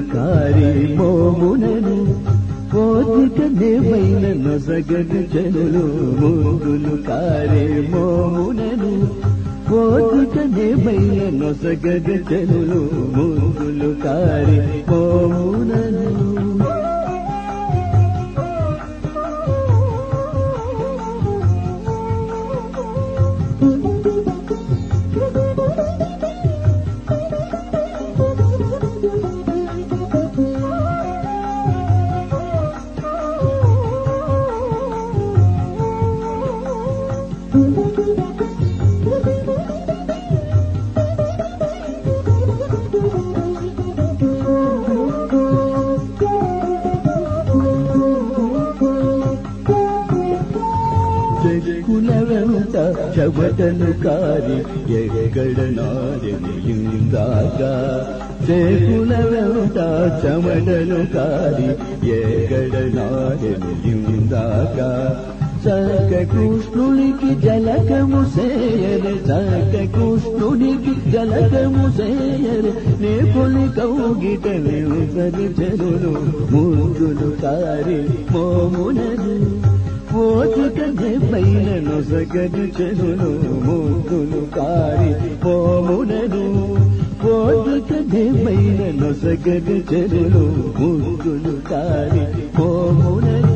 కారి మోమునను కోరిక దేవైన నొసగదు జనులు ముద్దులు కారి మోమునను కోరిక దేవైన నొసగదు జనులు ముద్దులు కారి మోమునను చెక్కుల వెంట చెవటలు కారి ఎగడ నారిందాగా చెక్కుల వెంట చెమటలు కారి ఎగడ నారిందాగా చక కృష్ణునికి జలకము సేయరు చక కృష్ణునికి జలకము సేయరు నే పొలి కౌగిట నిలుసరి చెరులు ముందులు కారి మోమునరు ఓచుక పైన నొసగదు చెరులు ముందులు కారి మోమునరు ఓచుక పైన నొసగదు చెరులు ముందులు కారి మోమునరు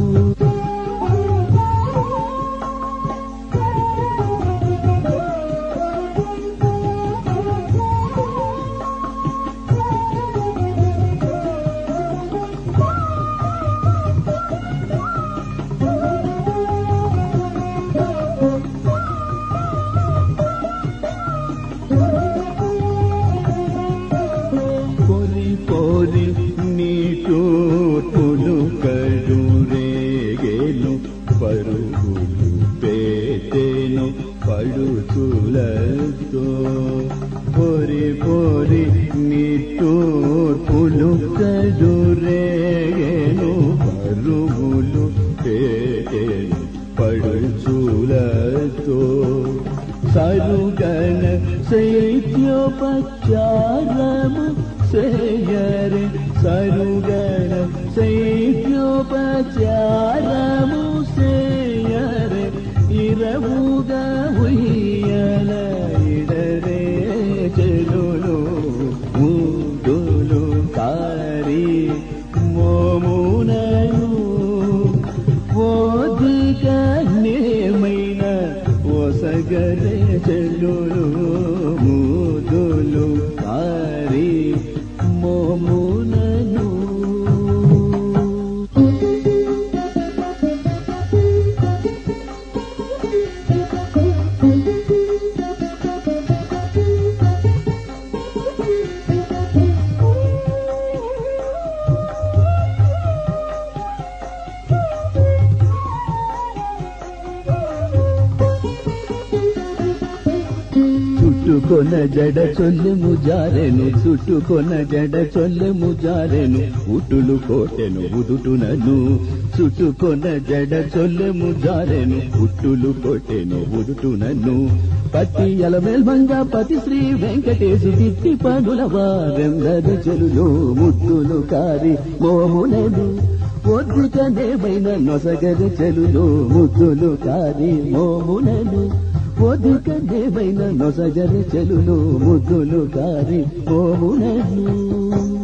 పొరి పొరి నీటూర్పులు కడురేగేను పరుగులు పేటేను పడుచులతో పొరి పొరి నీటూర్పులు కడురేగేను పరుగులు పేటేను పడుచులతో సరుగణ శైత్యోపచారము సేయరే సరుగణ శైత్యోపచారము సేయరే ఇరవుగా ఉయ్యల ఇడరే చెలులు ఊదులు కారి మోమునను ఓదిక నేమైన ఒసగరే చెల్లులు మూదులు కారి మోమునను చుట్టుకొన జడ చొల్లెము జారెను చుట్టుకొన జడ చొల్లెము జారెను ఉటులు కోటెను ఉదుటునను చుట్టుకొన జడ చొల్లెము జారెను ఉట్టులు కోటెను ఉదుటునను పట్టి ఎలమేల్మంగా పతి శ్రీ వెంకటేశు దిట్టి పనుల వారెందరు చెలులో ముద్దులు కారి మోమునను ఒద్దుక దేవైన నొసగరు చెలులో ముద్దులు కారి మోమునను ఒదుక దేవైన నొసగరు చెలులో ముద్దులు కారి మోమునను